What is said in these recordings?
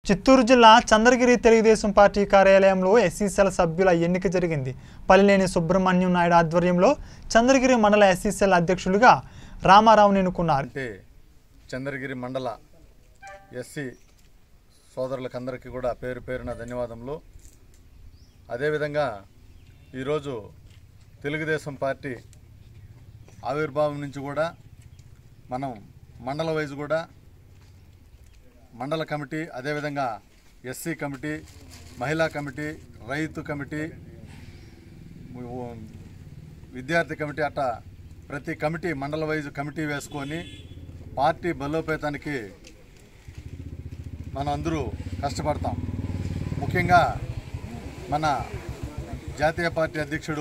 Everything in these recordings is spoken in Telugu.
చిత్తూరు జిల్లా చంద్రగిరి తెలుగుదేశం పార్టీ కార్యాలయంలో ఎస్సీసీఎల్ సభ్యుల ఎన్నిక జరిగింది పల్లినేని సుబ్రహ్మణ్యం నాయుడు ఆధ్వర్యంలో చంద్రగిరి మండల ఎస్సీసీఎల్ అధ్యక్షులుగా రామారావుని ఎన్నుకున్నారు అంటే చంద్రగిరి మండల ఎస్సీ సోదరులకందరికీ కూడా పేరు పేరున ధన్యవాదములు అదేవిధంగా ఈరోజు తెలుగుదేశం పార్టీ ఆవిర్భావం నుంచి కూడా మనం మండల వైజ్ కూడా మండల కమిటీ అదేవిధంగా ఎస్సీ కమిటీ మహిళా కమిటీ రైతు కమిటీ విద్యార్థి కమిటీ అట్ట ప్రతి కమిటీ మండల వైజ్ కమిటీ వేసుకొని పార్టీ బలోపేతానికి మనం అందరూ కష్టపడతాం ముఖ్యంగా మన జాతీయ పార్టీ అధ్యక్షుడు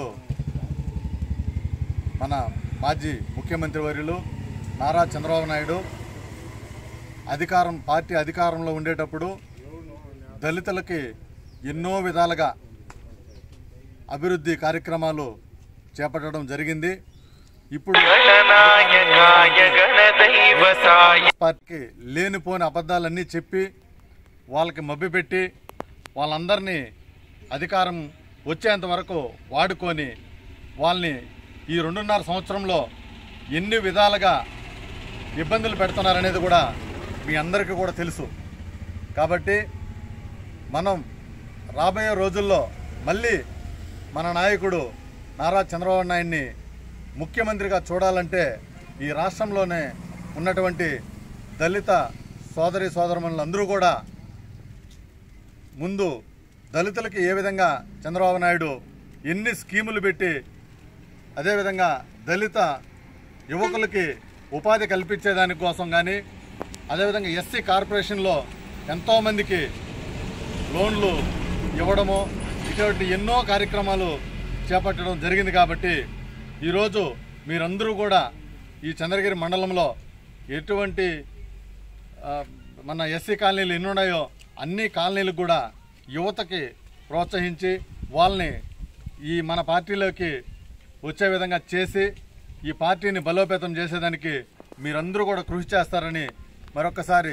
మన మాజీ ముఖ్యమంత్రి వర్యులు నారా చంద్రబాబు నాయుడు అధికారం పార్టీ అధికారంలో ఉండేటప్పుడు దళితులకి ఎన్నో విధాలుగా అభివృద్ధి కార్యక్రమాలు చేపట్టడం జరిగింది ఇప్పుడు గణనాయకాయ గణదైవతాయ పార్టీకి లేనిపోని అబద్ధాలన్నీ చెప్పి వాళ్ళకి మభ్యపెట్టి వాళ్ళందరినీ అధికారం వచ్చేంత వరకు వాడుకొని వాళ్ళని ఈ రెండున్నర సంవత్సరంలో ఎన్ని విధాలుగా ఇబ్బందులు పెడుతున్నారనేది కూడా మీ అందరికీ కూడా తెలుసు కాబట్టి మనం రాబోయే రోజుల్లో మళ్ళీ మన నాయకుడు నారా చంద్రబాబు నాయుడిని ముఖ్యమంత్రిగా చూడాలంటే ఈ రాష్ట్రంలోనే ఉన్నటువంటి దళిత సోదరి సోదరమణులందరూ కూడా ముందు దళితులకి ఏ విధంగా చంద్రబాబు నాయుడు ఎన్ని స్కీములు పెట్టి అదేవిధంగా దళిత యువకులకి ఉపాధి కల్పించేదాని కోసం కానీ అదేవిధంగా ఎస్సీ కార్పొరేషన్లో ఎంతోమందికి లోన్లు ఇవ్వడము ఇటువంటి ఎన్నో కార్యక్రమాలు చేపట్టడం జరిగింది కాబట్టి ఈరోజు మీరందరూ కూడా ఈ చంద్రగిరి మండలంలో ఎటువంటి ఆ, మన ఎస్సీ కాలనీలు ఎన్ని ఉన్నాయో అన్ని కాలనీలకు కూడా యువతకి ప్రోత్సహించి వాళ్ళని ఈ మన పార్టీలోకి వచ్చే విధంగా చేసి ఈ పార్టీని బలోపేతం చేసేదానికి మీరందరూ కూడా కృషి చేస్తారని మరొకసారి